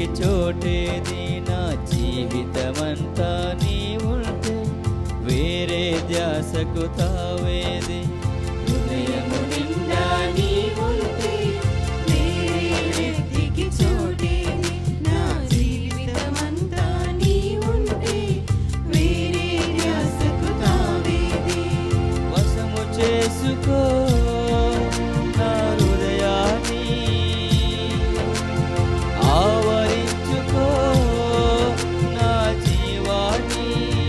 వెట్టికి చోటేది నా జీవితమంతా నీ ఉంటే వేరే ధ్యాసకు తావేది హృదయము నిండా నీ ఉంటే వేరే వ్యక్తికి చోటేది నా జీవితమంతా నీ ఉంటే వేరే ధ్యాసకు తావేది వశము చేసుకో నా హృదయాన్ని ఆవరించుకో నా జీవాన్ని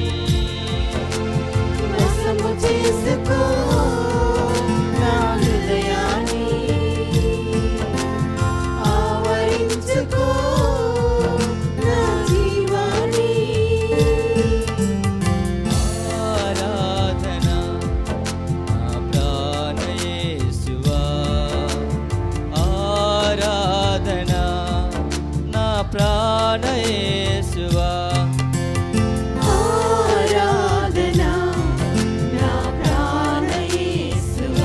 వశము చేసుకో నా హృదయాన్ని ఆవరించుకో నా జీవాన్ని ఆరాధన నా ప్రాణయేసువా ఆరాధన నా ప్రాణయేసువా ఆరాధన నా ప్రాణ యేసువా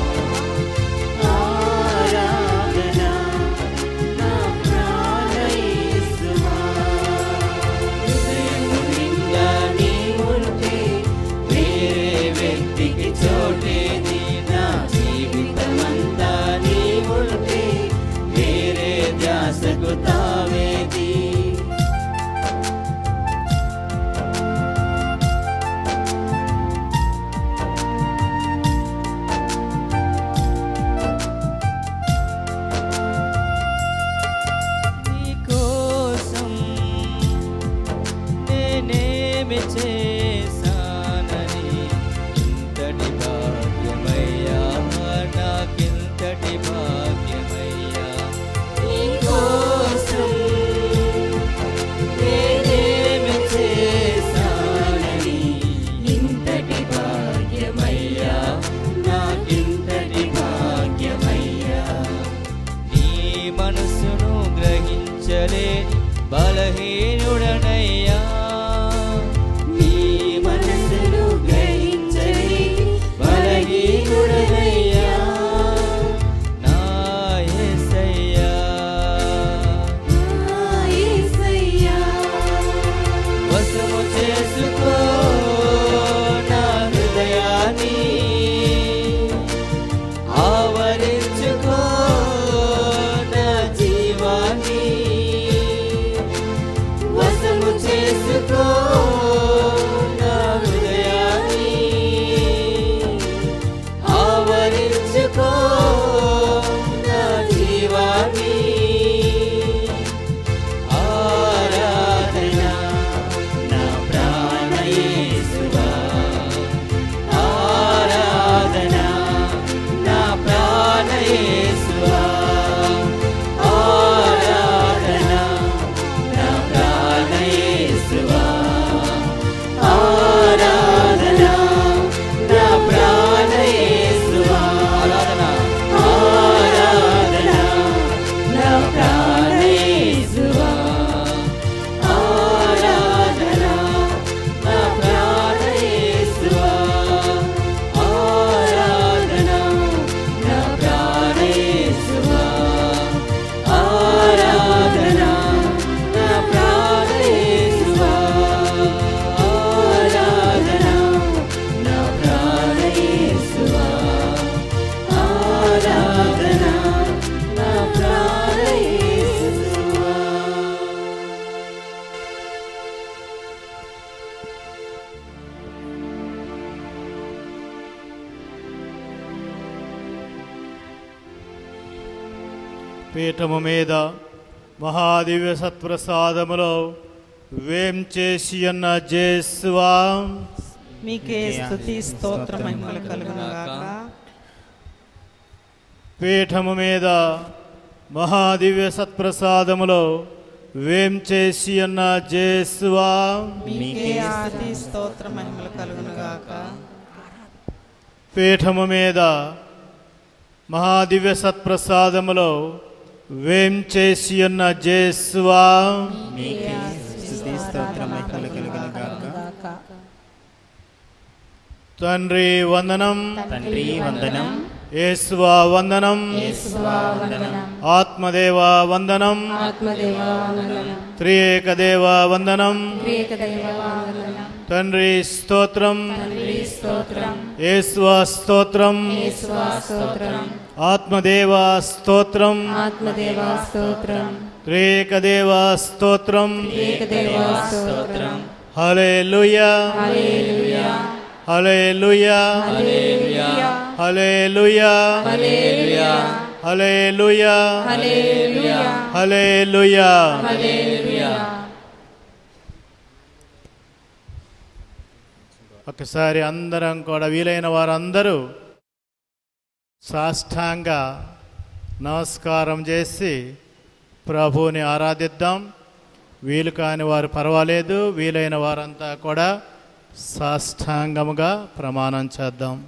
ఆరాధన నా ప్రాణ యేసువా హృదయము నిండా నీ ఉంటే వేరే వ్యక్తికి చోటేది నా జీవితమంతా నీ ఉంటే వేరే ధ్యాసకు తావేది నీ కోసం నేనేమి చేశానని ఇంతటి భాగ్యమయ్యా నాకింతటి భాగ్యమయ్యా నీ కోసం నేనేమి చేశానని ఇంతటి భాగ్యమయ్యా నాకింతటి భాగ్యమయ్యా నీ మనసును గ్రహించలేని బలహీనుడనయ్యా నీ మనసును గ్రహించని బలహీనుడనయ్యా నా యేసయ్యా నా యేసయ్యా వశము చేసుకో నా హృదయాన్ని ఆవరించుకో నా జీవాన్ని వశము చేసుకో నా హృదయాన్ని ఆవరించుకో నా జీవాన్ని ఆరాధన నా ప్రాణ యేసువా ఆరాధన నా ప్రాణ యేసువా ఆరాధన నా ప్రాణ యేసువా ఆరాధన నా ప్రాణ యేసువా ఆరాధన ఆరాధన నా ప్రాణ యేసువా ఆరాధన నా ప్రాణ యేసువా ఆరాధన నా ప్రాణ యేసువా ఆరాధన నా ప్రాణ యేసువా ఆరాధన నా ప్రాణ యేసువా ఆరాధన నా ప్రాణ యేసువా పీఠము మీద మహాదివ్య సత్ప్రసాదములో వేం చేసి ఉన్న జేస్వా మీకే స్తుతి స్తోత్ర మహిమలు కలుగునుగాక పీఠము మీద మహాదివ్య సత్ప్రసాదములో వేం చేసి ఉన్న జేస్వా మీకే ఆది స్తోత్ర మహిమలు కలుగునుగాక పీఠము మీద మహాదివ్య సత్ప్రసాదములో వేం చేసి ఉన్న జేస్వా మీకే స్తుతి స్తోత్ర మహిమలు కలుగునుగాక తండ్రి వందనం తండ్రి వందనం యేసువా వందనం యేసువా వందనం ఆత్మదేవా వందనం ఆత్మదేవా వందనం త్రియేక దేవా వందనం ప్రియక దైవ వందనం తండ్రి స్తోత్రం తండ్రి స్తోత్రం యేసువా స్తోత్రం యేసువా స్తోత్రం ఆత్మదేవా స్తోత్రం ఆత్మదేవా స్తోత్రం త్రియేక దేవా స్తోత్రం ప్రియక దైవ స్తోత్రం హల్లెలూయా హల్లెలూయా హల్లెలూయా హల్లెలూయా హల్లెలూయా హల్లెలూయా హల్లెలూయా హల్లెలూయా హల్లెలూయా హల్లెలూయా ఒకసారి అందరం కూడా వీలైన వారందరూ సాష్టాంగ నమస్కారం చేసి ప్రభువుని ఆరాధిద్దాం వీలు కాని వారు పర్వాలేదు వీలైన వారంతా కూడా సాష్టాంగముగా ప్రమాణం చేద్దాం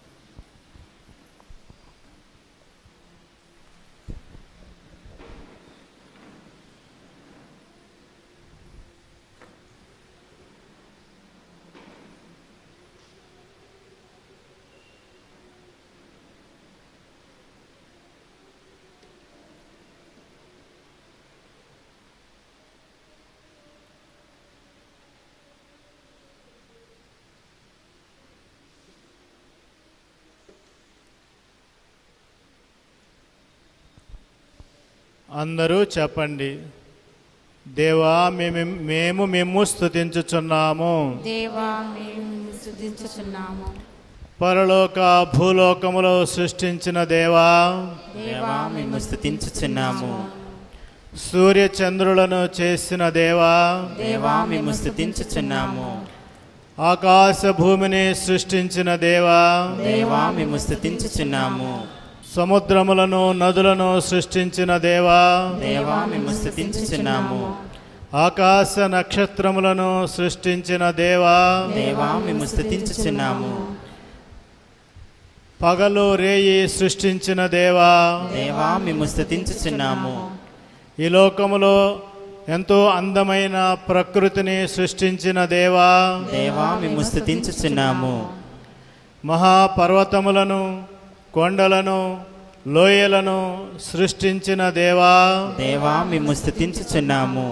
అందరూ చెప్పండి దేవా మేము మేము మేము స్తుతించుచున్నాము దేవా మేము స్తుతించుచున్నాము పరలోక భూలోకములో సృష్టించిన దేవా దేవా మేము స్థుతించుచున్నాము సూర్య చంద్రులను చేసిన దేవా దేవా మేము స్థుతించుచున్నాము ఆకాశ భూమిని సృష్టించిన దేవా దేవా మేము స్థుతించుచున్నాము సముద్రములను నదులను సృష్టించిన దేవా దేవా మేము స్థుతించుచున్నాము ఆకాశ నక్షత్రములను సృష్టించిన దేవా దేవా మేము స్థుతించుచున్నాము పగలు రేయి సృష్టించిన దేవా దేవా మేము స్థుతించుచున్నాము ఈ లోకములో ఎంతో అందమైన ప్రకృతిని సృష్టించిన దేవా దేవా మేము స్థుతించుచున్నాము మహాపర్వతములను కొండలను లోయలను సృష్టించిన దేవా దేవా మేము స్థుతించుచున్నాము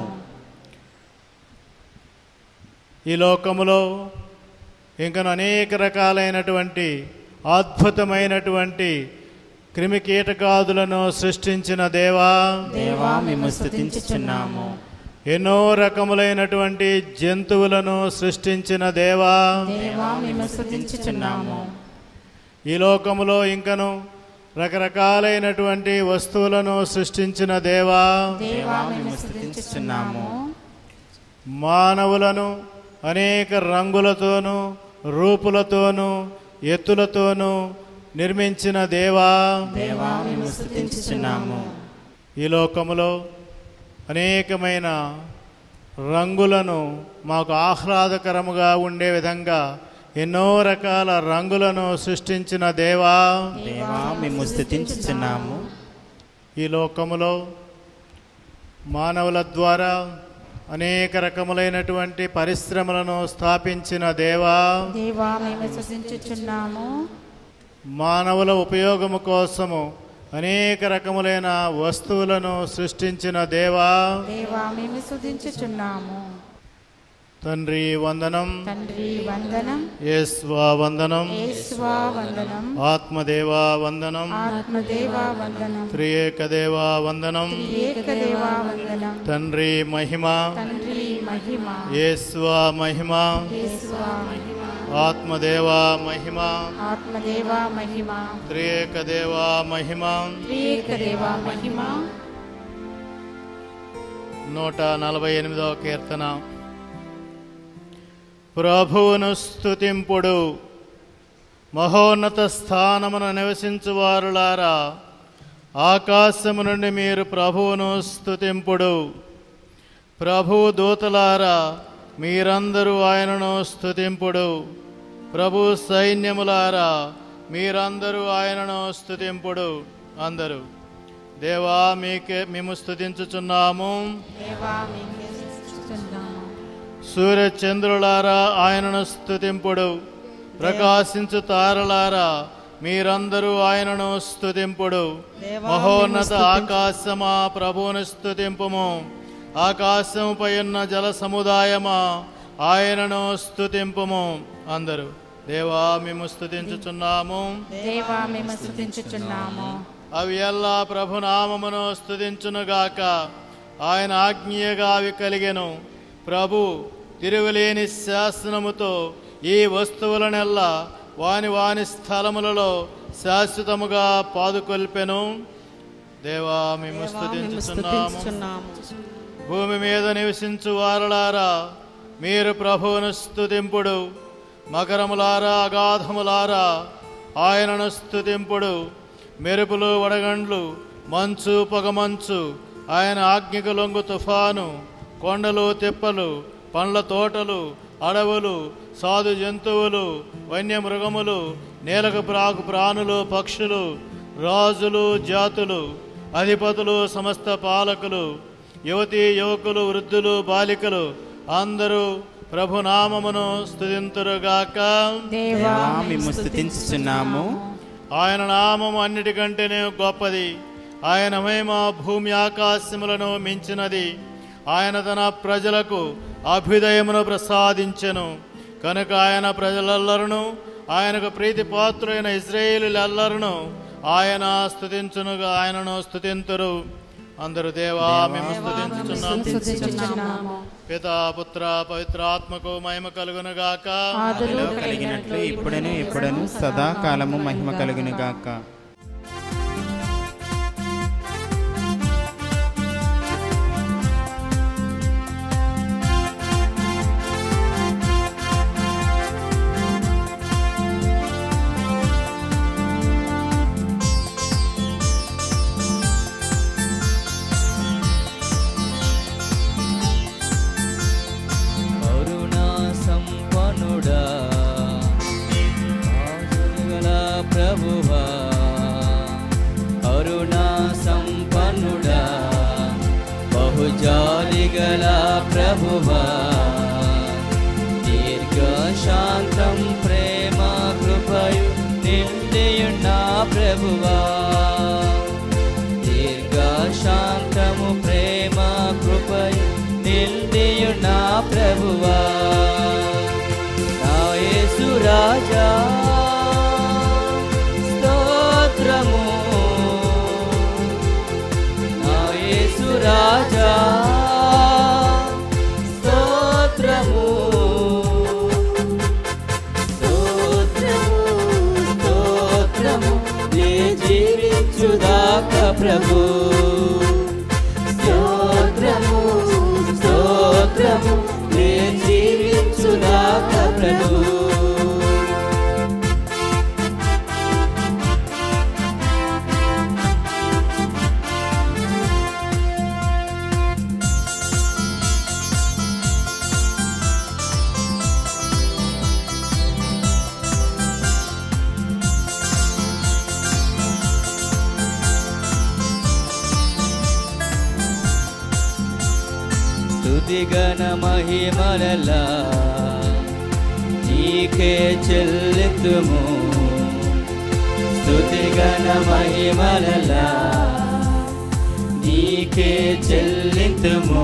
ఈ లోకములో ఇంకను అనేక రకాలైనటువంటి అద్భుతమైనటువంటి క్రిమి కీటకాదులను సృష్టించిన దేవా దేవా మేము స్థుతించుచున్నాము ఎన్నో రకములైనటువంటి జంతువులను సృష్టించిన దేవా దేవా మేము స్థుతించుచున్నాము ఈ లోకములో ఇంకను రకరకాలైనటువంటి వస్తువులను సృష్టించిన దేవా దేవా మేము స్థుతించుచున్నాము మానవులను అనేక రంగులతోనూ రూపులతోనూ ఎత్తులతోనూ నిర్మించిన దేవా దేవా మేము స్థుతించుచున్నాము ఈ లోకములో అనేకమైన రంగులను మాకు ఆహ్లాదకరముగా ఉండే విధంగా ఎన్నో రకాల రంగులను సృష్టించిన దేవా దేవా మేము స్థుతించుచున్నాము ఈ లోకములో మానవుల ద్వారా అనేక రకములైనటువంటి పరిశ్రమలను స్థాపించిన దేవా దేవా మేము స్తుతించుచున్నాము మానవుల ఉపయోగము కోసము అనేక రకములైన వస్తువులను సృష్టించిన దేవా దేవా మేము స్తుతించుచున్నాము తండ్రి వందనం తండ్రి వందనం యేస్వా వందనం యేసువా వందనం ఆత్మదేవా వందనం ఆత్మదేవా వందనం త్రియేకదేవా వందనం ఏకదేవా వందనం తండ్రి మహిమ తండ్రి మహిమ యేస్వా మహిమ యేసువా మహిమ ఆత్మదేవా మహిమ ఆత్మదేవా మహిమ త్రియేకదేవా మహిమ ఏకదేవా మహిమ నూట నలభై ఎనిమిదవ కీర్తన ప్రభువును స్తుతింపుడు మహోన్నత స్థానమున నివసించువారులారా ఆకాశము నుండి మీరు ప్రభువును స్తుతింపుడు ప్రభు దూతలారా మీరందరూ ఆయనను స్తుతింపుడు ప్రభు సైన్యములారా మీరందరూ ఆయనను స్తుతింపుడు అందరూ దేవా మీకే మేము స్తుతించుచున్నాము దేవా మేము స్తుతించుచున్నాము సూర్యచంద్రులారా ఆయనను స్తుతింపుడు ప్రకాశించు తారలారా మీరందరూ ఆయనను స్తుతింపుడు మహోన్నత ఆకాశమా ప్రభువును స్తుతింపుము ఆకాశముపై ఉన్న జల సముదాయమా ఆయనను స్తుతింపుము అందరూ దేవా మేము స్తుతించుచున్నాము దేవా మేము స్థుతించుచున్నాము అవి ఎల్లా ప్రభునామమును స్తుతించునుగాక ఆయన ఆజ్ఞయగా అవి కలిగెను ప్రభు తిరుగులేని శాసనముతో ఈ వస్తువులనెల్లా వాని వాని స్థలములలో శాశ్వతముగా పాదుకొల్పెను దేవా మేము స్తుతించుచున్నాము భూమి మీద నివసించు వారలారా మీరు ప్రభువును స్తుతింపుడు మకరములారా అగాధములారా ఆయనను స్తుతింపుడు మెరుపులు వడగండ్లు మంచు పొగమంచు ఆయన ఆజ్ఞకు లొంగు తుఫాను కొండలు తిప్పలు పండ్ల తోటలు అడవులు సాధు జంతువులు వన్యమృగములు నేలకు ప్రాకు ప్రాణులు పక్షులు రాజులు జాతులు అధిపతులు సమస్త పాలకులు యువతి యువకులు వృద్ధులు బాలికలు అందరూ ప్రభునామమును స్తుతింతురుగాక దేవా దేవా మేము స్థుతించుచున్నాము ఆయన నామము అన్నిటికంటేనే గొప్పది ఆయన మహిమ భూమి ఆకాశములను మించినది ఆయన తన ప్రజలకు అభ్యుదయమును ప్రసాదించెను కనుక ఆయన ప్రజలెల్లరును ఆయనకు ప్రీతిపాత్రులైన ఇజ్రాయేలులెల్లరును ఆయన స్తుతించునుగా ఆయనను స్తుతింతురు అందరూ దేవా మేము స్తుతించుచున్నాము స్థుతించుచున్నాము పితా పుత్ర పవిత్రాత్మకు మహిమ కలుగునుగాక ఆదిలో కలిగినట్లు ఇప్పుడను ఎప్పుడను సదాకాలము మహిమ కలుగును గాక కరుణా సంపన్నుడా ఆశలుగల ప్రభువా కరుణా సంపన్నుడా బహుజాలిగల ప్రభువా దీర్ఘ శాంతం ప్రేమ కృపయు నిండియున్న ప్రభువా దీర్ఘ శాంతము ప్రేమ కృపయు నిండియున్న ప్రభువా నా యేసు రాజా స్తోత్రము నా యేసు రాజా స్తోత్రము స్తోత్రము స్తోత్రము నే జీవించుదాక ప్రభు స్తోత్రము స్తోత్రము నే జీవించుదాక ప్రభు స్తుతిగణ మహిమలలా నీకే చెల్లితుము స్తుతిగణ మహిమలలా నీకే చెల్లితుము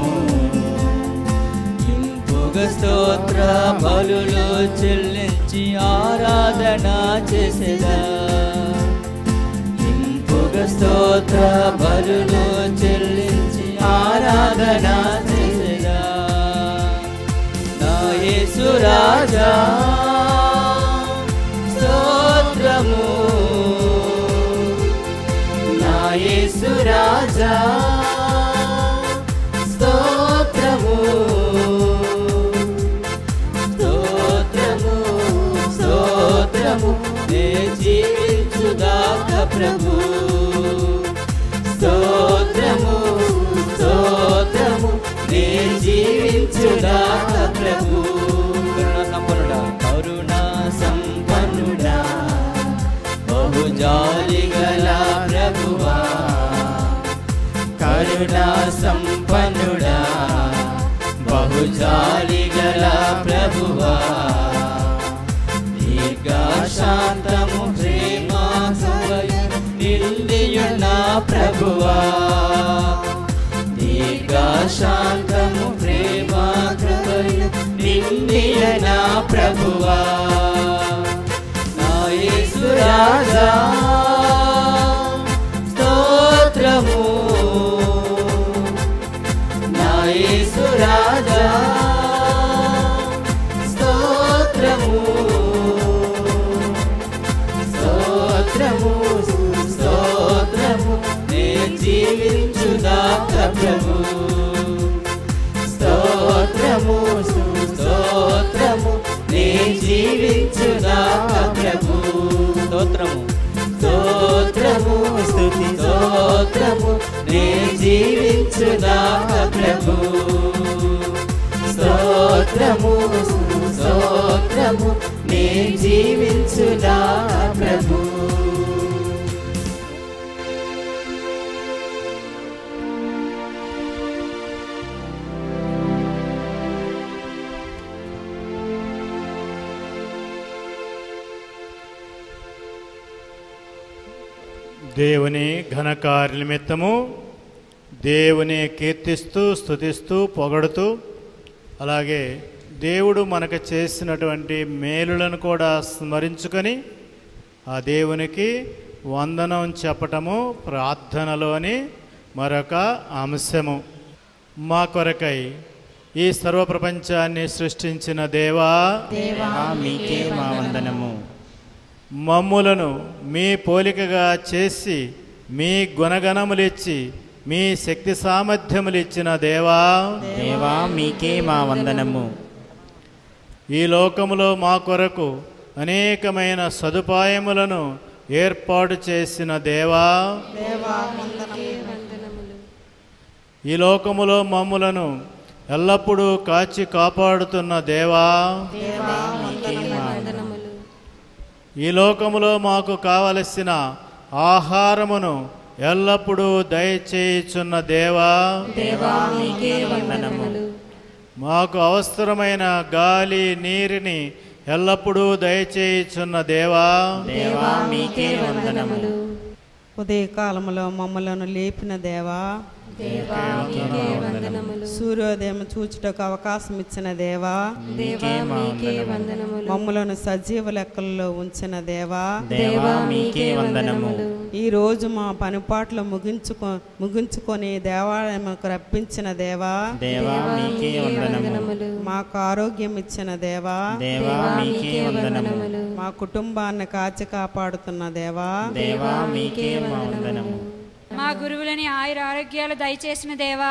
ఇంపుగ స్తోత్ర బలులు చెల్లించి ఆరాధన చేసేదా ఇంపుగ స్తోత్ర బలులు చెల్లించి ఆరాధన చేసేదా నా యేసు రాజా స్తోత్రము నా యేసు రాజా స్తోత్రము స్తోత్రము స్తోత్రము నే జీవించుగాక ప్రభు స్తోత్రము స్తోత్రము నే జీవించుగాక ప్రభు కరుణా సంపన్నుడా కరుణా సంపన్నుడా బహు జాలి గల ప్రభువా కరుణా సంపన్నుడా బహు జాలి గల ప్రభువా దీర్ఘ శాంతము ప్రేమ శాంతము ప్రేమ కృపయు నిండిన నా ప్రభువా నా యేసు రాజా స్తోత్రము నా యేసు రాజా స్తోత్రము స్తోత్రము స్తోత్రము నే జీవించుదాక ప్రభు స్తోత్రము స్తోత్రము నే జీవించుదాక ప్రభు స్తోత్రము స్తోత్రము స్తుతి స్తోత్రము నే జీవించుదాక ప్రభు స్తోత్రము స్తోత్రము నే జీవించుదా ప్రభు దేవుని ఘనకార్య నిమిత్తము దేవుని కీర్తిస్తూ స్తుతిస్తూ పొగడుతూ అలాగే దేవుడు మనకు చేసినటువంటి మేలులను కూడా స్మరించుకొని ఆ దేవునికి వందనం చెప్పటము ప్రార్థనలోని మరొక అంశము మా కొరకై ఈ సర్వప్రపంచాన్ని సృష్టించిన దేవా దేవా మీకే మా వందనము మమ్ములను మీ పోలికగా చేసి మీ గుణగణములిచ్చి మీ శక్తి సామర్థ్యములు ఇచ్చిన దేవా దేవా మీకే మా వందనము ఈ లోకములో మా కొరకు అనేకమైన సదుపాయములను ఏర్పాటు చేసిన దేవా ఈ లోకములో మమ్ములను ఎల్లప్పుడూ కాచి కాపాడుతున్న దేవా ఈ లోకములో మాకు కావలసిన ఆహారమును ఎల్లప్పుడూ దయచేయుచున్న దేవా దేవా మీకే వందనములు మాకు అవసరమైన గాలి నీరుని ఎల్లప్పుడూ దయచేయుచున్న దేవా దేవా మీకే వందనము ఉదయకాలములో మమ్మలను లేపిన దేవా దేవా మీకే వందనములు సూర్యోదయం చూచుటకు అవకాశం ఇచ్చిన దేవా దేవా మీకే వందనములు మమ్మలను సజీవ లెక్కల్లో ఉంచిన దేవా దేవా మీకే వందనము ఈ రోజు మా పనిపాట్లు ముగించుకో ముగించుకొని దేవాలయముకు రప్పించిన దేవా దేవా మీకే వందనము మాకు ఆరోగ్యం ఇచ్చిన దేవా దేవా మీకే వందనము మా కుటుంబాన్ని కాచి కాపాడుతున్న దేవా దేవా మీకే మా వందనము మా గురువులని ఆయుర ఆరోగ్యాలు దయచేసిన దేవా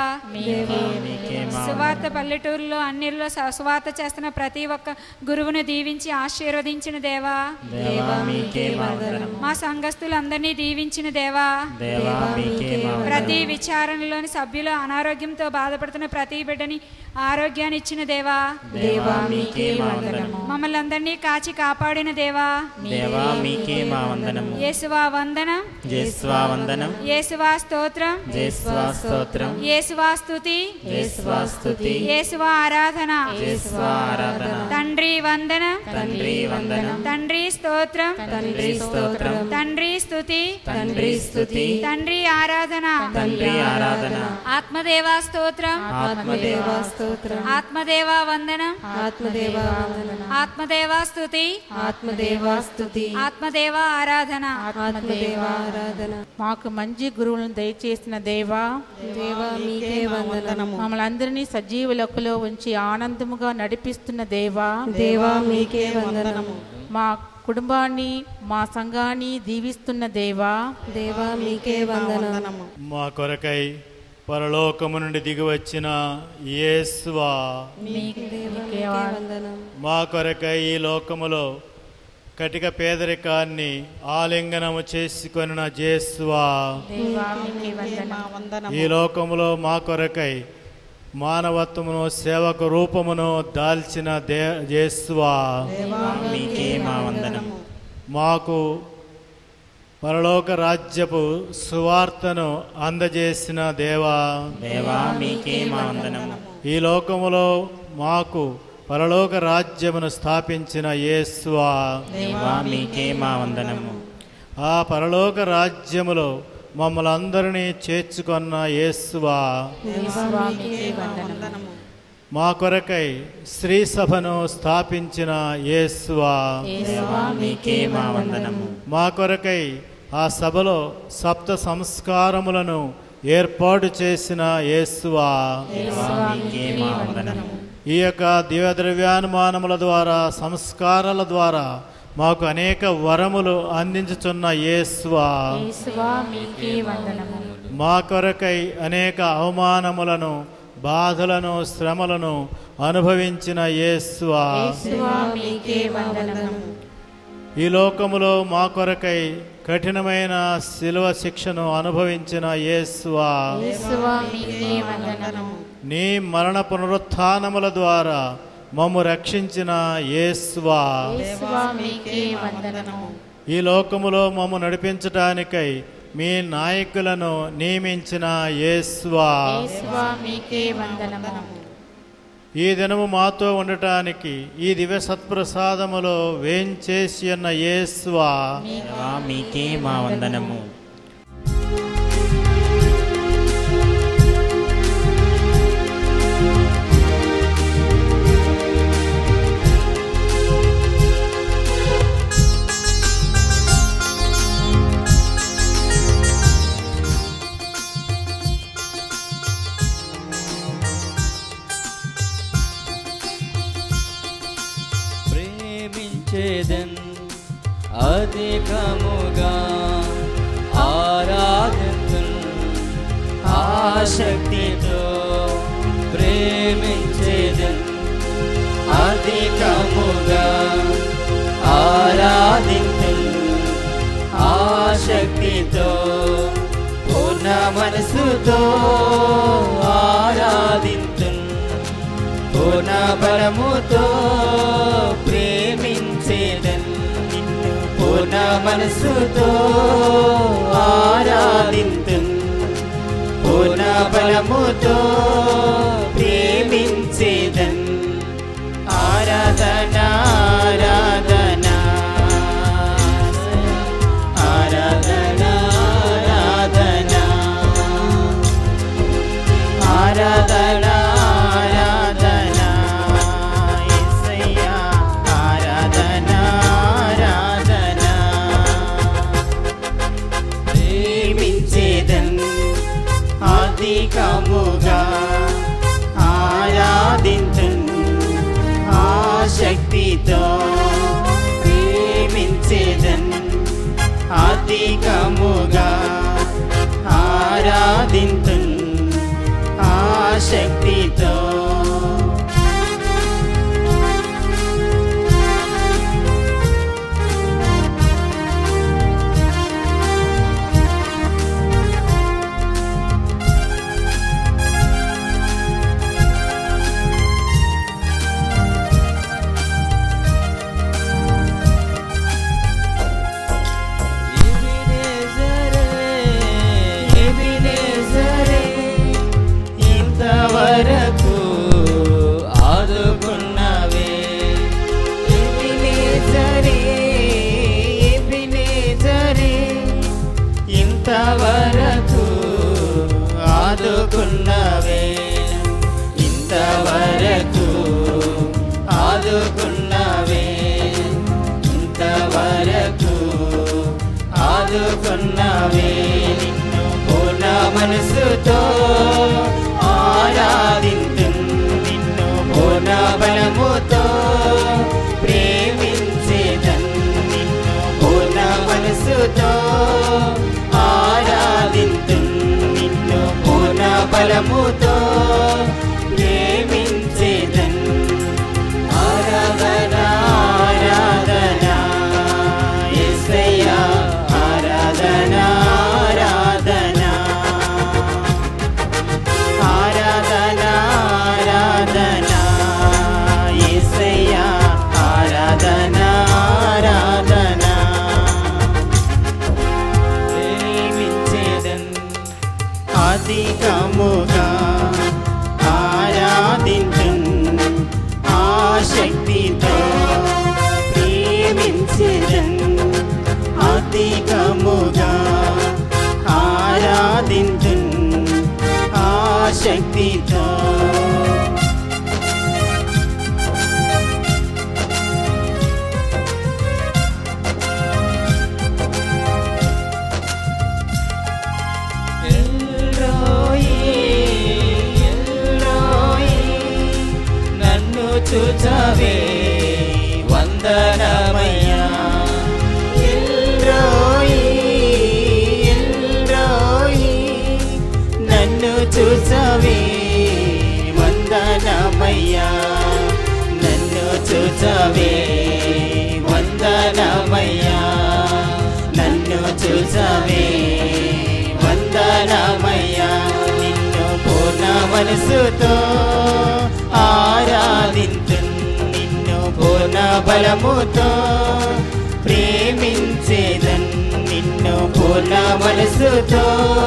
మీకే మా సువార్త పల్లెటూరులో అన్నిల్లో స- సువార్త చేస్తున్న ప్రతి ఒక్క గురువును దీవించి ఆశీర్వదించిన దేవా దేవా మీకే మా వందనము మా సంఘస్థులందరినీ దీవించిన దేవా దేవా మీకే మా ప్రతి విచారణలోని సభ్యులు అనారోగ్యంతో బాధపడుతున్న ప్రతి బిడ్డని ఆరోగ్యాన్ని ఇచ్చిన దేవా దేవా మీకే మా వందనము మమ్మల్ని అందరినీ కాచి కాపాడిన దేవా దేవా మీకే మా వందనము యేసువా వందనం జేస్వా వందనం యేసువా స్తోత్రం జేస్వా స్తోత్రం యేసువా స్తుతి జేస్వా స్తుతి యేసువా ఆరాధన జేస్వా ఆరాధన తండ్రి వందనం తండ్రి వందనం తండ్రి స్తోత్రం తండ్రి స్తోత్రం తండ్రి స్తుతి తండ్రి స్తుతి తండ్రి ఆరాధన తండ్రి ఆరాధన ఆత్మదేవా స్తోత్రం ఆత్మదేవా స్తోత్రం ఆత్మదేవా వందనం ఆత్మదేవా వందనం ఆత్మదేవా స్తుతి ఆత్మదేవా స్తుతి ఆత్మదేవా ఆరాధన ఆత్మదేవా ఆరాధన మాకు మంచి గురువులను దయచేసిన దేవా దేవా మీకే వందనము మమ్మల్ని అందరినీ సజీవ లెక్కలో ఉంచి ఆనందముగా నడిపిస్తున్న దేవా దేవా మీకే వందనము మా కుటుంబాన్ని మా సంఘాన్ని దీవిస్తున్న దేవా దేవా మీకే వందనము మా కొరకై పరలోకము నుండి దిగివచ్చిన యేసువా మీకే వందనం మా కొరకై ఈ లోకములో కటిక పేదరికాన్ని ఆలింగనము చేసుకొనిన జేసువా దేవా మీకే వందనం మా వందనం ఈ లోకములో మా కొరకై మానవత్వమును సేవకు రూపమును దాల్చిన దే జేసువా మీకే మా వందనము మాకు పరలోక రాజ్యపు సువార్తను అందజేసిన దేవా దేవా మీకే మా వందనము ఈ లోకములో మాకు పరలోక రాజ్యమును స్థాపించిన యేసువా దేవా మీకే మా వందనము ఆ పరలోక రాజ్యములో మమ్మల్ని అందరినీ చేర్చుకొన్న యేసువా దేవా మీకే వందనము మా కొరకై శ్రీ సభను స్థాపించిన యేసువా దేవా మీకే మా వందనము మా కొరకై ఆ సభలో సప్త సంస్కారములను ఏర్పాటు చేసిన యేసువా దేవా మీకే మా వందనము ఈ యొక్క దివ్యద్రవ్యానుమానముల ద్వారా సంస్కారాల ద్వారా మాకు అనేక వరములు అందించుచున్న యేసువా యేసువా మీకే వందనము మా కొరకై అనేక అవమానములను బాధలను శ్రమలను అనుభవించిన యేసువా యేసువా మీకే వందనము ఈ లోకములో మా కొరకై కఠినమైన శిలువ శిక్షను అనుభవించిన యేసువా యేసువా మీకే వందనము నీ మరణ పునరుత్థానముల ద్వారా మమ్ము రక్షించిన యేసువా యేసువా మీకే వందనము ఈ లోకములో మమ్ము నడిపించటానికై మీ నాయకులను నియమించిన యేసువా యేసువా మీకే వందనము ఈ దినము మాతో ఉండటానికి ఈ దివ్య సత్ప్రసాదములో వేంచేసి ఉన్న యేసువా దేవా మీకే మా వందనము ప్రేమించేదన్ అధికముగా ఆరాధన్ ఆసక్తితో ప్రేమించేదన్ అధికముగా ఆరాధింతున్ ఆసక్తితో పూర్ణ మనసుతో ఆరాధింతున్ పూర్ణ బలముతో ప్రేమించేదన్ నిన్ను పూర్ణ మనసుతో ఆరాధింతున్ పూర్ణ బలముతో ప్రేమించేదన్ ఆరాధన ఆరాధన ఆరాధన ఆరాధన ఆరాధన ఆరాధన యేసయ్యా ఆరాధన ఆరాధన ప్రేమించేదన్ అధికముగా ఆరాధింతున్ ఆశక్తితో ప్రేమించేదన్ అధికముగా ఆరాధింతున్ ఆశక్తితో ఇంతవరకు ఆదుకున్నవే ఎబినేజరే, ఎబినేజరే, ఇంతవరకు ఆదుకున్నవే ఇంతవరకు ఆదుకున్నవే ఇంతవరకు ఆదుకున్నవే నిన్ను పూర్ణ మనసుతో ఆరాధింతు నిన్ను పూర్ణ బలముతో ప్రేమించేదన్ నిన్ను పూర్ణ మనసుతో ఆరాధింతు నిన్ను పూర్ణ బలముతో ప్రేమించేదన్ ఆరాధన ఆరాధన యేసయ్యా ఆరాధన ఆరాధన ఆరాధన ఆరాధన యేసయ్యా ఆరాధన ఆరాధన ప్రేమించేదన్ అధికముగా శక్తితో ఎల్రోయి, ఎల్రోయి, నన్ను చూచవే వందనమయ్యా ఎల్రోయి, ఎల్రోయి, నన్ను చూచవే వందనమయ్యా నన్ను చూచవే వందనమయ్యా నన్ను చూచవే వందనమయ్యా నిన్ను పూర్ణ మనసుతో ఆరాధింతు నిన్ను పూర్ణ బలముతో ప్రేమించేదన్ నిన్ను పూర్ణ మనసుతో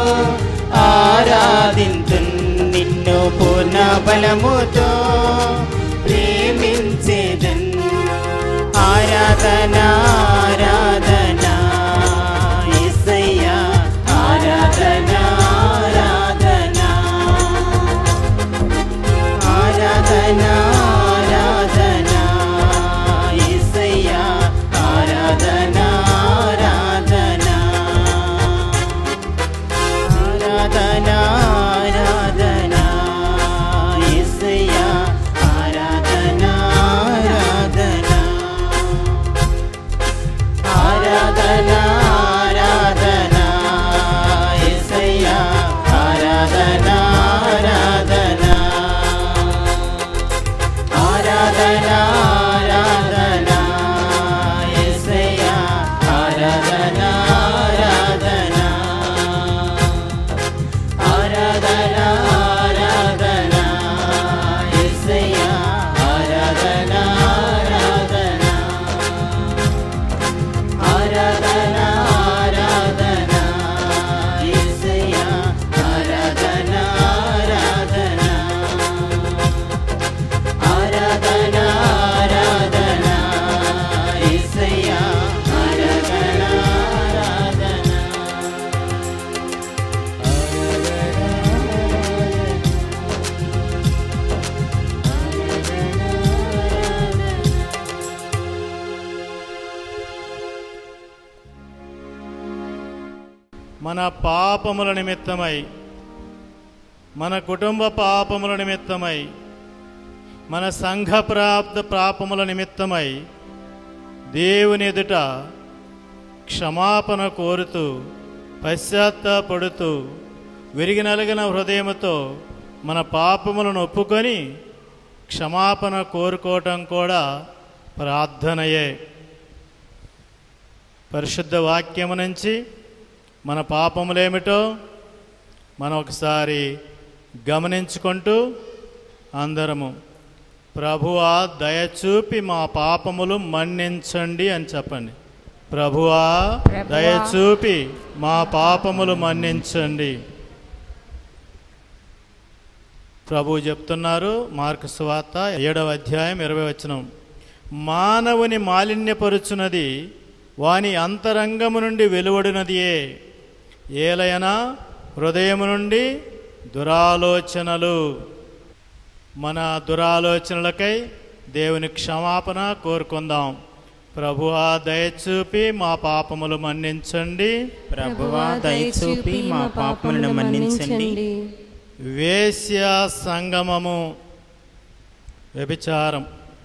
ఆరాధింతు నిన్ను పూర్ణ బలముతో ప్రేమించేదన్ ఆరాధన ఆరాధన యేసయ్యా ఆరాధన ఆరాధన ఆరాధన ఆరాధన యేసయ్యా ఆరాధన ఆరాధన ఆరాధన ఆరాధన యేసయ్యా ఆరాధన ఆరాధన ఆరాధన ఆరాధన యేసయ్యా ఆరాధన ఆరాధన ఆరాధన ఆరాధన యేసయ్యా ఆరాధన ఆరాధన ఆరాధన ఆరాధన యేసయ్యా ఆరాధన ఆరాధన ఆరాధన ఆరాధన యేసయ్యా ఆరాధన ఆరాధన ఆరాధన ఆరాధన యేసయ్యా ఆరాధన ఆరాధన మన పాపముల నిమిత్తమై మన కుటుంబ పాపముల నిమిత్తమై మన సంఘ ప్రాప్త పాపముల నిమిత్తమై దేవుని ఎదుట క్షమాపణ కోరుతూ పశ్చాత్తాపడుతూ విరిగి నలిగిన హృదయముతో మన పాపములను ఒప్పుకొని క్షమాపణ కోరుకోవటం కూడా ప్రార్థనయే పరిశుద్ధ వాక్యము నుంచి మన పాపములేమిటో మనం ఒకసారి గమనించుకుంటూ అందరము ప్రభువా దయచూపి మా పాపములు మన్నించండి అని చెప్పండి ప్రభువా ప్రభువా, దయచూపి మా పాపములు మన్నించండి ప్రభు చెప్తున్నారు మార్కు సువార్త ఏడవ అధ్యాయం ఇరవై వచనం మానవుని మాలిన్యపరుచున్నది వాని అంతరంగము నుండి వెలువడినదియే ఏలయనా హృదయము నుండి దురాలోచనలు మన దురాలోచనలకై దేవుని క్షమాపణ కోరుకుందాం ప్రభువా దయచూపి మా పాపములు మన్నించండి ప్రభువా దయచూపి మా పాపములను మన్నించండి వేశ్య సంగమము వ్యభిచారం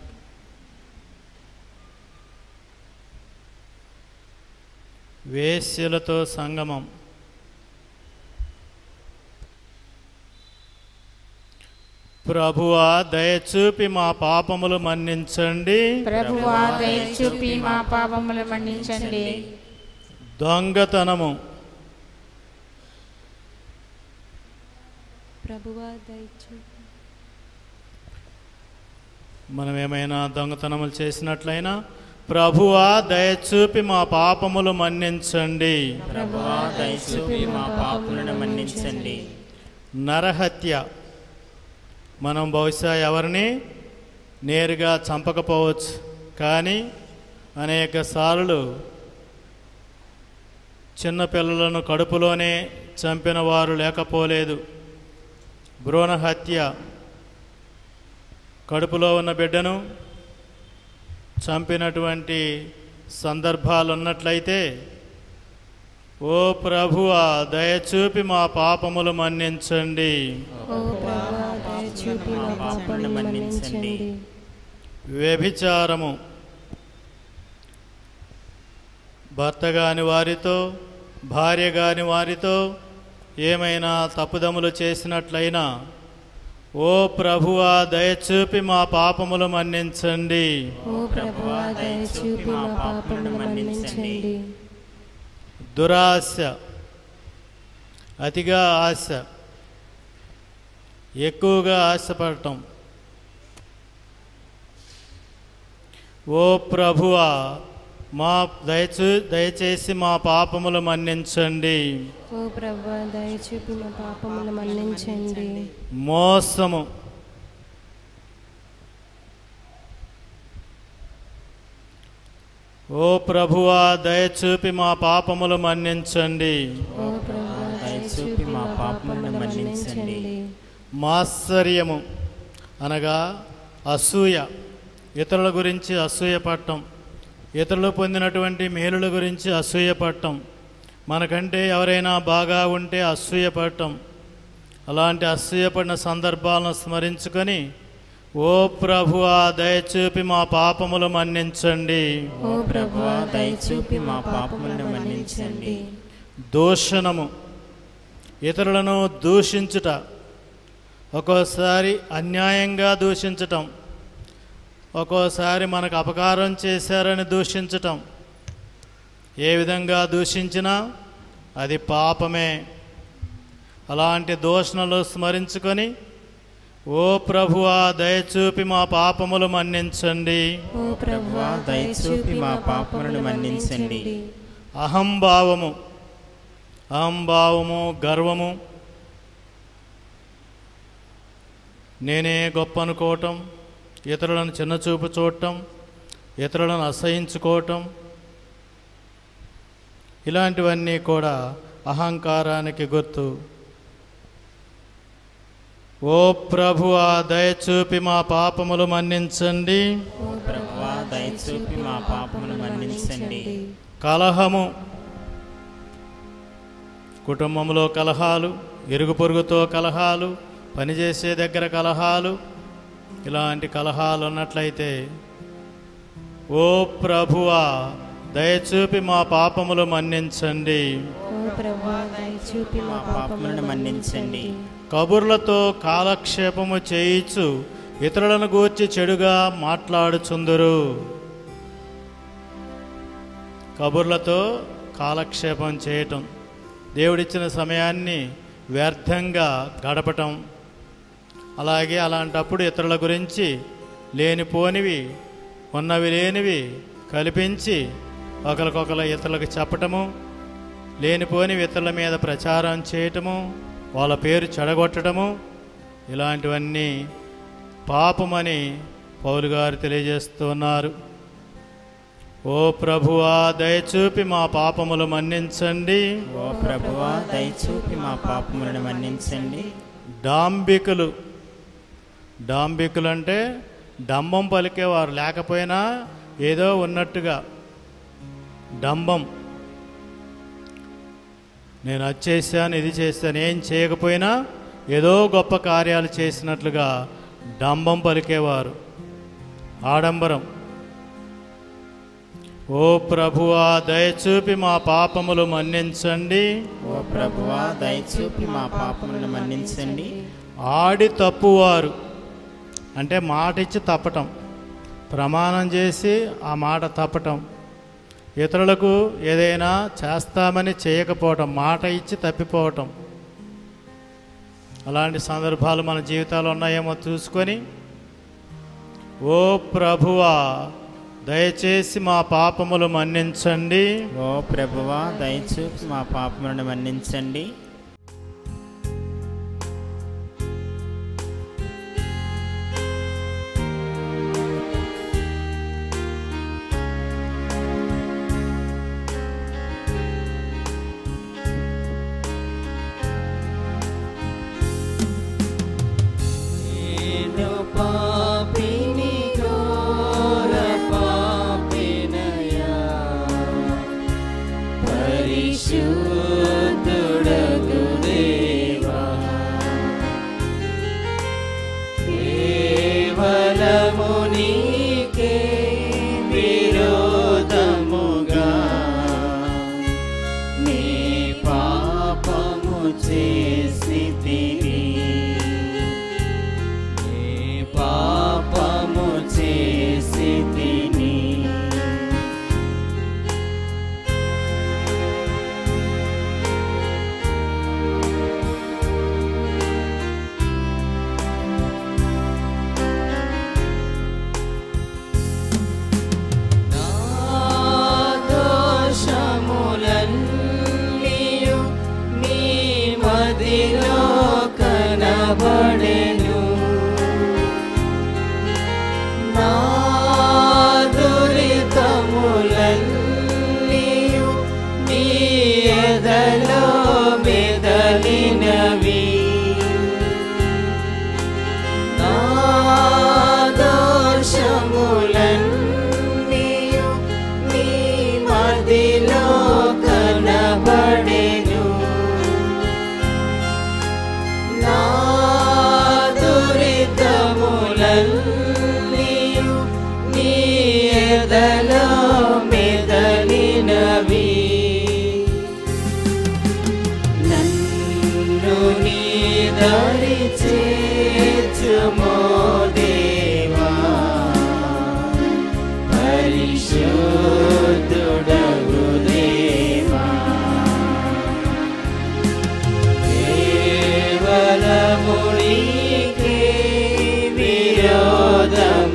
వేశ్యలతో సంగమం ప్రభువా దయచూపి మా పాపములు మన్నించండి ప్రభువా దయచూపి మా పాపములు మన్నించండి దొంగతనము ప్రభువా దయచూపి మనం ఏమైనా దొంగతనములు చేసినట్లయినా ప్రభువా దయచూపి మా పాపములు మన్నించండి ప్రభువా దయచూపి మా పాపములను మన్నించండి నరహత్య మనం బహుశా ఎవరిని నేరుగా చంపకపోవచ్చు కానీ అనేక సార్లు చిన్నపిల్లలను కడుపులోనే చంపిన వారు లేకపోలేదు భ్రూణ హత్య కడుపులో ఉన్న బిడ్డను చంపినటువంటి సందర్భాలు ఉన్నట్లయితే ఓ ప్రభువా దయచూపి మా పాపములు మన్నించండి ఓ ప్రభువా దయచూపి మా పాపములను మన్నించండి వ్యభిచారము భర్త గాని వారితో భార్య గాని వారితో ఏమైనా తప్పుదములు చేసినట్లయినా ఓ ప్రభువా దయచూపి మా పాపములు మన్నించండి ఓ ప్రభువా దయచూపి మా పాపములను మన్నించండి దురాశ అతిగా ఆశ ఎక్కువగా ఆశపడటం ఓ ప్రభువా మా దయచూ దయచేసి మా పాపములు మన్నించండి ఓ ప్రభువా దయచూపి మా పాపములను మన్నించండి మోసము ఓ ప్రభువా దయచూపి మా పాపములు మన్నించండి ఓ ప్రభువా దయచూపి మా పాపములను మన్నించండి మాత్సర్యము అనగా అసూయ ఇతరుల గురించి అసూయ పట్టం ఇతరులు పొందినటువంటి మేలుల గురించి అసూయ పట్టం మనకంటే ఎవరైనా బాగా ఉంటే అసూయ పట్టం అలాంటి అసూయపడిన సందర్భాలను స్మరించుకొని ఓ ప్రభువా దయచూపి మా పాపములు మన్నించండి ఓ ప్రభువా దయచూపి మా పాపములను మన్నించండి దూషణము ఇతరులను దూషించుట ఒక్కోసారి అన్యాయంగా దూషించటం ఒక్కోసారి మనకు అపకారం చేశారని దూషించటం ఏ విధంగా దూషించినా అది పాపమే అలాంటి దూషణలు స్మరించుకొని ఓ ప్రభువా దయచూపి మా పాపములు మన్నించండి ఓ ప్రభువా దయచూపి మా పాపములను మన్నించండి అహంభావము అహంభావము గర్వము నేనే గొప్ప అనుకోవటం ఇతరులను చిన్నచూపు చూడటం ఇతరులను అసహించుకోవటం ఇలాంటివన్నీ కూడా అహంకారానికి గుర్తు ఓ ప్రభువా దయచూపి మా పాపములు మన్నించండి ఓ ప్రభువా దయచూపి మా పాపములను మన్నించండి కలహము కుటుంబంలో కలహాలు ఇరుగు పొరుగుతో కలహాలు పనిచేసే దగ్గర కలహాలు ఇలాంటి కలహాలు ఉన్నట్లయితే ఓ ప్రభువా దయచూపి మా పాపములు మన్నించండి ఓ ప్రభువా దయచూపి మా పాపములను మన్నించండి కబుర్లతో కాలక్షేపము చేయిచు ఇతరులను గూర్చి చెడుగా మాట్లాడుచుందురు కబుర్లతో కాలక్షేపం చేయటం దేవుడిచ్చిన సమయాన్ని వ్యర్థంగా గడపటం అలాగే అలాంటప్పుడు ఇతరుల గురించి లేనిపోనివి ఉన్నవి లేనివి కల్పించి ఒకరికొకరు ఇతరులకు చెప్పటము లేనిపోని ఇతరుల మీద ప్రచారం చేయటము వాళ్ళ పేరు చెడగొట్టడము ఇలాంటివన్నీ పాపమని పౌలు గారు తెలియజేస్తున్నారు ఓ ప్రభువా దయచూపి మా పాపములు మన్నించండి ఓ ప్రభువా దయచూపి మా పాపములను మన్నించండి డాంబికులు డాంబికులు అంటే డంబం పలికేవారు లేకపోయినా ఏదో ఉన్నట్టుగా డంబం నేను అది చేశాను ఇది చేశాను ఏం చేయకపోయినా ఏదో గొప్ప కార్యాలు చేసినట్లుగా డంబం పలికేవారు ఆడంబరం ఓ ప్రభువా దయచూపి మా పాపములు మన్నించండి ఓ ప్రభువా దయచూపి మా పాపములను మన్నించండి ఆడి తప్పువారు అంటే మాట ఇచ్చి తప్పటం ప్రమాణం చేసి ఆ మాట తప్పటం ఇతరులకు ఏదైనా చేస్తామని చేయకపోవటం మాట ఇచ్చి తప్పిపోవటం అలాంటి సందర్భాలు మన జీవితాలు ఉన్నాయేమో చూసుకొని ఓ ప్రభువా దయచేసి మా పాపములు మన్నించండి ఓ ప్రభువా దయచూపి మా పాపములను మన్నించండి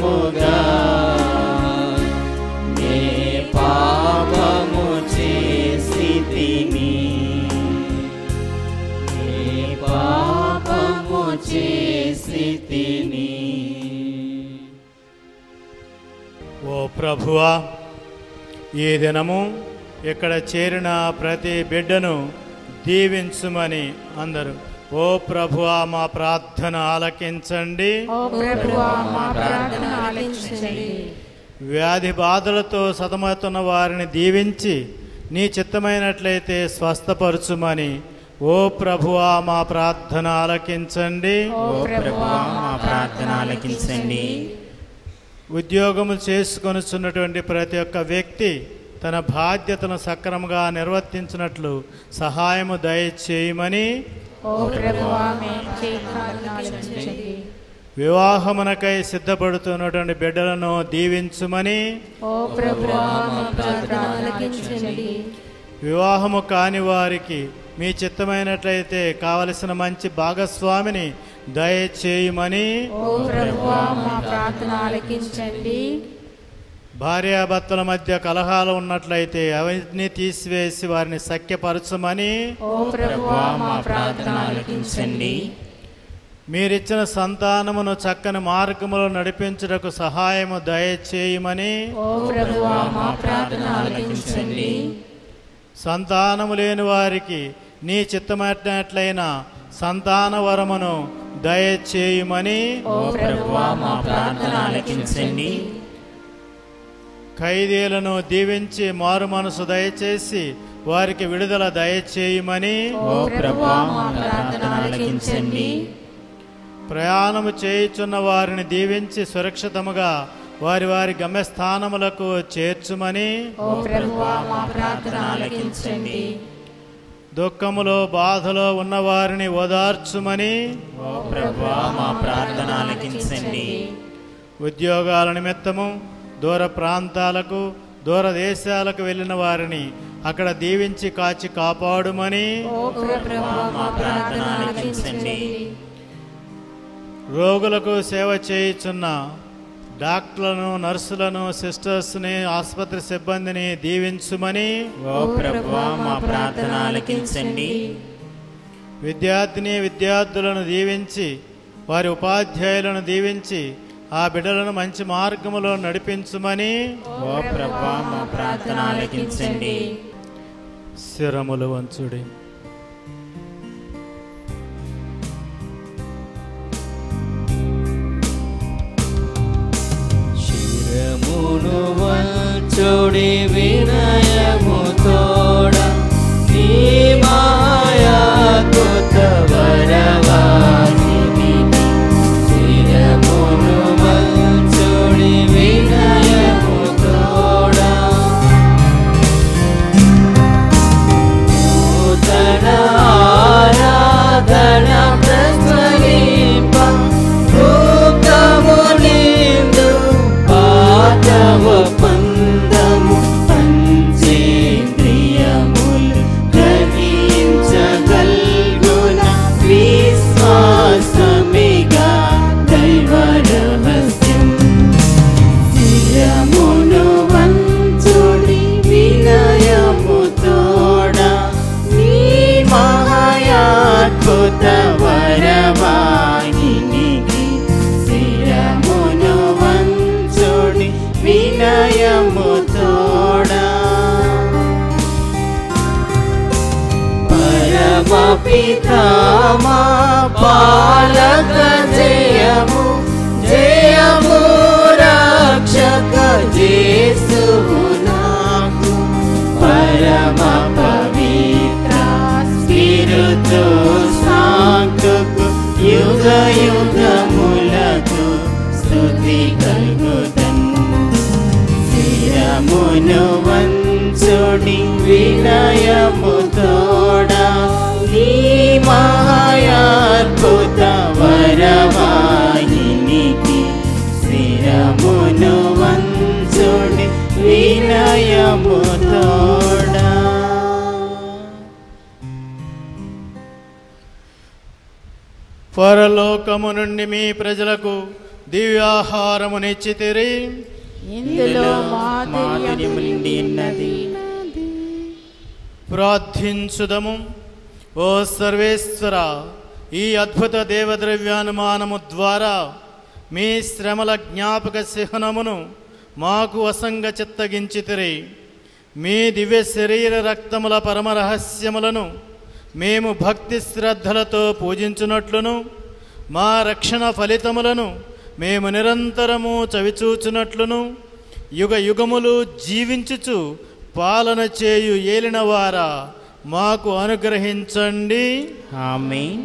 నిశ్చయముగా నే పాపము చేసి తిని నే పాపము చేసి తిని ఓ ప్రభువా ఈ దినము ఇక్కడ చేరిన ప్రతి బిడ్డను దీవించుమని అందరూ ఓ ప్రభువా మా ప్రార్థన ఆలకించండి ఓ ప్రభువా మా ప్రార్థన ఆలకించండి వ్యాధి బాధలతో సతమవుతున్న వారిని దీవించి నీ చిత్తమైనట్లయితే స్వస్థపరచుమని ఓ ప్రభువా మా ప్రార్థన ఆలకించండి ఓ ప్రభువా మా ప్రార్థన ఆలకించండి ఉద్యోగము చేసుకొనుచున్నటువంటి ప్రతి ఒక్క వ్యక్తి తన బాధ్యతను సక్రమంగా నిర్వర్తించినట్లు సహాయము దయచేయమని ఓ ప్రభువా మేము చేయగలను ఆలకించండి వివాహమునకై సిద్ధపడుతున్నటువంటి బిడ్డలను దీవించుమని ఓ ప్రభువా మా ప్రార్థన ఆలకించండి వివాహము కాని వారికి మీ చిత్తమైనట్లయితే కావలసిన మంచి భాగస్వామిని దయచేయమని ఓ ప్రభువా మా ప్రార్థన ఆలకించండి భార్యాభర్తల మధ్య కలహాలు ఉన్నట్లయితే అవన్నీ తీసివేసి వారిని సఖ్యపరచమని ఓ ప్రభువా మా ప్రార్థన ఆలకించండి మీరిచ్చిన సంతానమును చక్కని మార్గములో నడిపించుటకు సహాయము దయచేయమని ఓ ప్రభువా మా ప్రార్థన ఆలకించండి సంతానము లేని వారికి నీ చిత్తమైనట్లయిన సంతాన వరమును దయచేయమని ఓ ప్రభువా మా ప్రార్థన ఆలకించండి ఖైదీలను దీవించి మారు మనసు దయచేసి వారికి విడుదల దయచేయమని ఓ ప్రభువా మా ప్రార్థన ఆలకించండి ప్రయాణము చేయుచున్న వారిని దీవించి సురక్షితముగా వారి వారి గమ్యస్థానములకు చేర్చుమని ఓ ప్రభువా మా ప్రార్థన ఆలకించండి దుఃఖములో బాధలో ఉన్న వారిని ఓదార్చుమని ఓ ప్రభువా మా ప్రార్థన ఆలకించండి ఉద్యోగాల నిమిత్తము దూర ప్రాంతాలకు దూర దేశాలకు వెళ్ళిన వారిని అక్కడ దీవించి కాచి కాపాడుమని ఓ ప్రభువా మా ప్రార్థన ఆలకించండి రోగులకు సేవ చేయుచున్న డాక్టర్లను నర్సులను సిస్టర్స్ని ఆసుపత్రి సిబ్బందిని దీవించుమని ఓ ప్రభువా మా ప్రార్థన ఆలకించండి విద్యార్థిని విద్యార్థులను దీవించి వారి ఉపాధ్యాయులను దీవించి ఆ బిడ్డలను మంచి మార్గములో నడిపించుమని ఓ ప్రభువా మా ప్రార్థన ఆలకించండి శిరములు వంచుడి శిరమును వంచుడి వినయము తోడ నీ మాయాకృత వరవాణిని శిరమును వంచుడి వినయము తోడ నూతన ఆరాధన ప్రస్వలింప రూపమునిందు పాదవ పందము పంచేంద్రియములు గ్రహించగల్గున విశ్వాసమిగా దైవ రహస్యం శిరమును వంచుడి వినయము తోడ నీ మహాయాద్భుత వరవాహినికి శిరమును వంచుడి వినయము తోడ పరమ పితామా పాలక జయము జయము రక్షక జేసువు నాకు పరమ పవిత్ర స్పిరుతు శాంతుకు యుగ యుగములకు స్తుతి కలుగుతన్ శిరమును వంచుడి వినయము తోడ నీ మాయాద్భుత వరవాహినికి శిరమును వంచుడి వినయము తోడ పరలోకము నుండి మీ ప్రజలకు దివ్యాహారమునిచ్చితిరి ఇందులో మాధుర్యము మాధుర్యము నిండి ఉన్నది ప్రార్థించుదము ఓ సర్వేశ్వర ఈ అద్భుత దేవద్రవ్యానుమానము ద్వారా మీ శ్రమల జ్ఞాపక చిహ్నమును మాకు అసంగ చిత్తగించితిరి మీ దివ్య శరీర రక్తముల పరమ రహస్యములను మేము భక్తి శ్రద్ధలతో పూజించున్నట్లును మా రక్షణ ఫలితములను మేము నిరంతరము చవిచూచునట్లును యుగ యుగములు జీవించుచు పాలన చేయు ఏలినవారా మాకు అనుగ్రహించండి ఆమేన్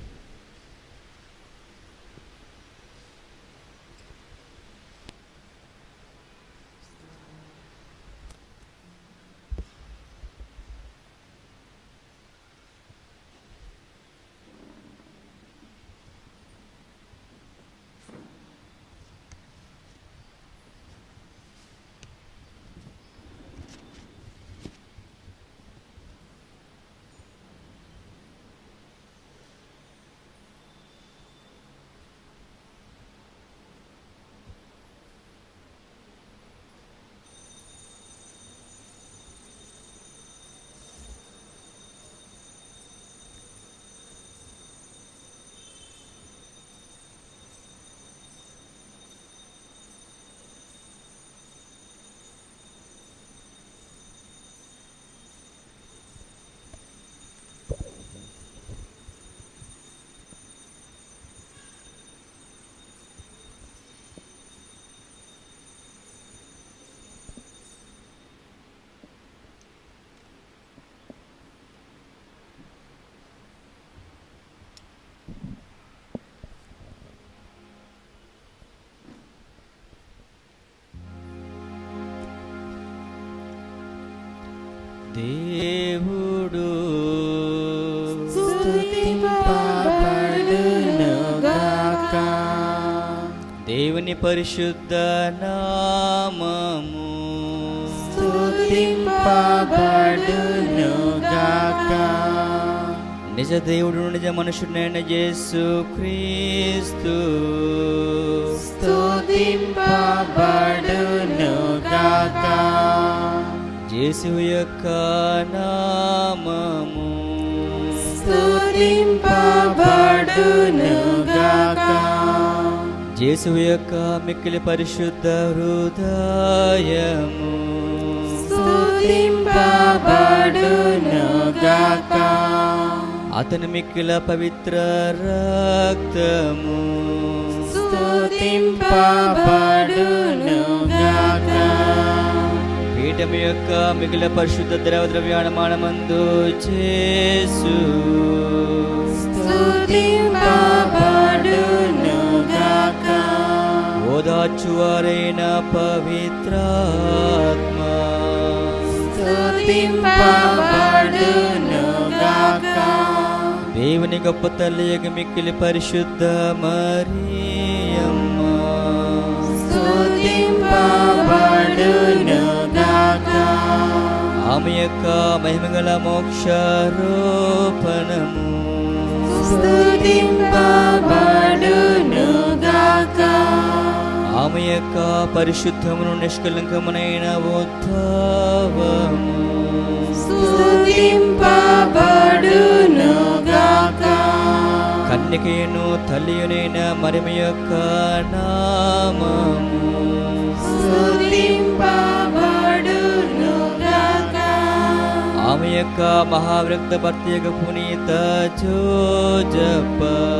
దేవుడు స్తుతింపబడునుగాక. దేవుని పరిశుద్ధ నామము స్తుతింపబడునుగాక నిజ దేవుడు నిజ మనుషుడైన యేసు క్రీస్తు స్తుతింపబడునుగాక యేసు యొక్క నామము స్తుతింపబడునుగాక యేసు యొక్క మిక్కిలి పరిశుద్ధ హృదయము స్తుతింపబడునుగాక అతని మిక్కిల పవిత్ర రక్తము స్తుతింపబడునుగాక పీఠం యొక్క మిగిలిన పరిశుద్ధ ద్రవ ద్రవ్యాణమానమందు చేసు ఓదాచువారైన పవిత్రాత్మ దేవుని గొప్ప తల్లి యొక్క మిక్కిలి పరిశుద్ధ మరియమ్మ ఆమె యొక్క మహిమగల మోక్ష రూపణము ఆమె యొక్క పరిశుద్ధమును నిష్కలంకమునైన ఉద్భవము కన్యకయును తల్లియునైన మరియమ యొక్క నామము ఆమె యొక్క మహావ్రక్త భర్త యొక్క పునీత జోజప్ప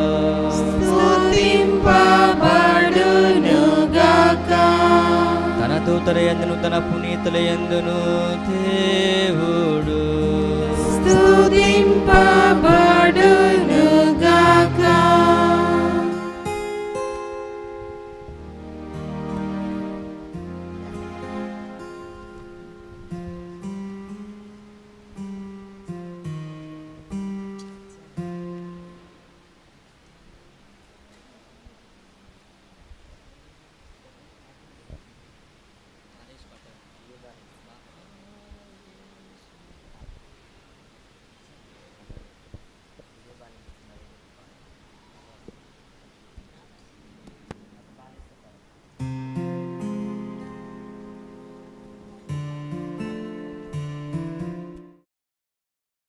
తన దూతల ఎందును తన పునీతుల ఎందును దేవుడు స్తుతింపబడును